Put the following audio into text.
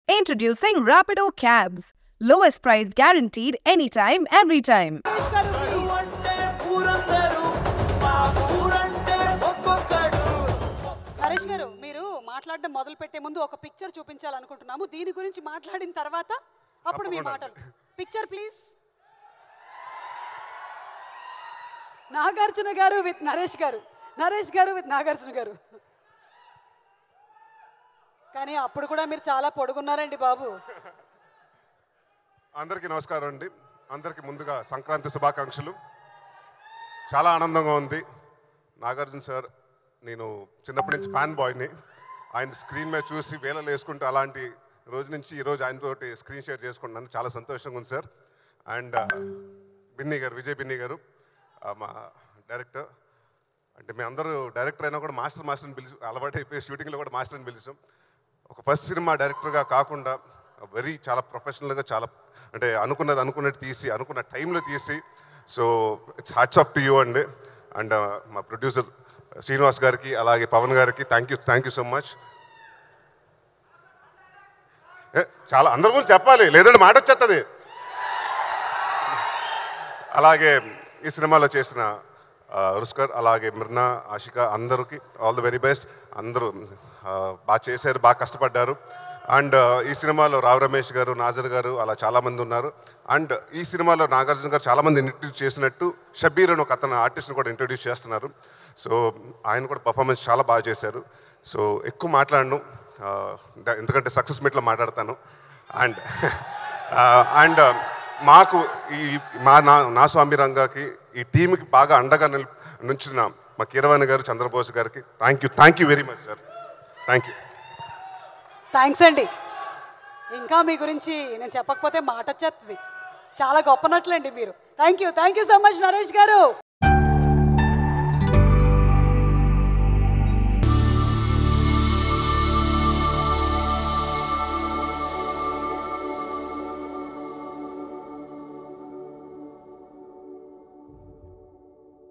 Introducing Rapido Cabs. Lowest price guaranteed anytime, every time. అంటే ఊరందరూ మా ఊరంటే ఒక్కొక్కడు నరేష్ గారు మీరు మాట్లాడడం మొదలు పెట్టే ముందు ఒక పిక్చర్ చూపించాలనుకుంటున్నాము దీని గురించి మాట్లాడిన తర్వాత అప్పుడు మీ మాటలు పిక్చర్ ప్లీజ్ నాగార్జున గారు విత్ నరేష్ గారు నరేష్ గారు విత్ నాగార్జున గారు కానీ అప్పుడు కూడా మీరు చాలా పొడుగున్నారండి బాబు అందరికీ నమస్కారం అండి అందరికీ ముందుగా సంక్రాంతి శుభాకాంక్షలు చాలా ఆనందంగా ఉంది నాగార్జున సార్ నేను చిన్నప్పటి నుంచి ఫ్యాన్ బాయ్ని ఆయన స్క్రీన్ మీద చూసి వేలలు వేసుకుంటూ అలాంటి రోజు నుంచి ఈ రోజు ఆయనతోటి స్క్రీన్ షేర్ చేసుకుంటున్నాను చాలా సంతోషంగా ఉంది సార్ అండ్ బిన్నీ గారు విజయ్ బిన్నీ గారు ఆ, మా డైరెక్టర్ అంటే మేము అందరూ డైరెక్టర్ అయినా కూడా మాస్టర్ మాస్టర్ని పిలిచి అలవాటు అయిపోయి షూటింగ్లో కూడా మాస్టర్ని పిలిచాం ఒక ఫస్ట్ సినిమా డైరెక్టర్గా కాకుండా వెరీ చాలా ప్రొఫెషనల్గా చాలా అంటే అనుకున్నది అనుకున్నట్టు తీసి అనుకున్న టైంలో తీసి so it's hats off to you అండి అండ్ మా ప్రొడ్యూసర్ శ్రీనివాస్ గారికి అలాగే పవన్ గారికి thank you thank you so much చాలా అందరి గురించి చెప్పాలి లేదంటే మాట వచ్చేస్తుంది అలాగే ఈ సినిమాలో చేసిన ఆ, రుస్కర్ అలాగే మిర్నా ఆషిక అందరికి ఆల్ ది వెరీ బెస్ట్ అందరూ ఆ, బాగా చేశారు బాగా కష్టపడ్డారు అండ్ ఈ సినిమాలో రావు రమేష్ గారు నాజర్ గారు అలా చాలామంది ఉన్నారు అండ్ ఈ సినిమాలో నాగార్జున గారు చాలామంది ఇంట్రడ్యూస్ చేసినట్టు షబీర్ అని ఒక అతను ఆర్టిస్ట్ని కూడా ఇంట్రడ్యూస్ చేస్తున్నారు సో ఆయన కూడా పర్ఫార్మెన్స్ చాలా బాగా చేశారు సో ఎక్కువ మాట్లాడను ఆ, ఎందుకంటే సక్సెస్ మీట్లో మాట్లాడతాను అండ్ అండ్ మాకు ఈ మా నా నా స్వామి రంగాకి ఈ టీంకి బాగా అండగా నిల్ నుంచిన మా కీరవాణి గారు చంద్రబోస్ గారికి thank you thank you very much sir thank you thanks అండి ఇంకా మీ గురించి నేను చెప్పకపోతే మాట వచ్చేస్తుంది చాలా గొప్పనట్లండి మీరు thank you thank you so much Naresh గారు